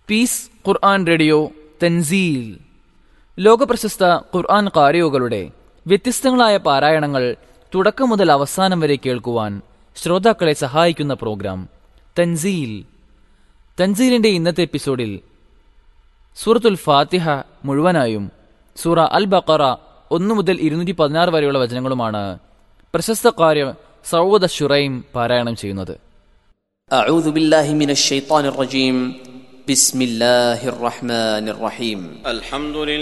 piece ഖുർആൻ radio തൻസീൽ ലോകപ്രശസ്ത ഖുർആൻ കാരിയോകളുടെ വ്യത്യസ്തങ്ങളായ പാരായണങ്ങൾ തുടക്കം മുതൽ അവസാനം വരെ കേൾക്കുവാൻ ശ്രോതാക്കളെ സഹായിക്കുന്ന പ്രോഗ്രാം തൻസീൽ തൻസീലിന്റെ ഇന്നത്തെ എപ്പിസോഡിൽ സൂറത്തുൽ ഫാത്തിഹ മുഴുവനായും സൂറ അൽ ബക്കറ ഒന്നു മുതൽ ഇരുന്നൂറ്റി പതിനാറ് വരെയുള്ള വചനങ്ങളുമാണ് പ്രശസ്ത കാര്യ സൗദ ഷുറൈം പാരായണം ചെയ്യുന്നത് أعوذ بالله من الشيطان الرجيم بسم الله الرحمن الرحيم الحمد لله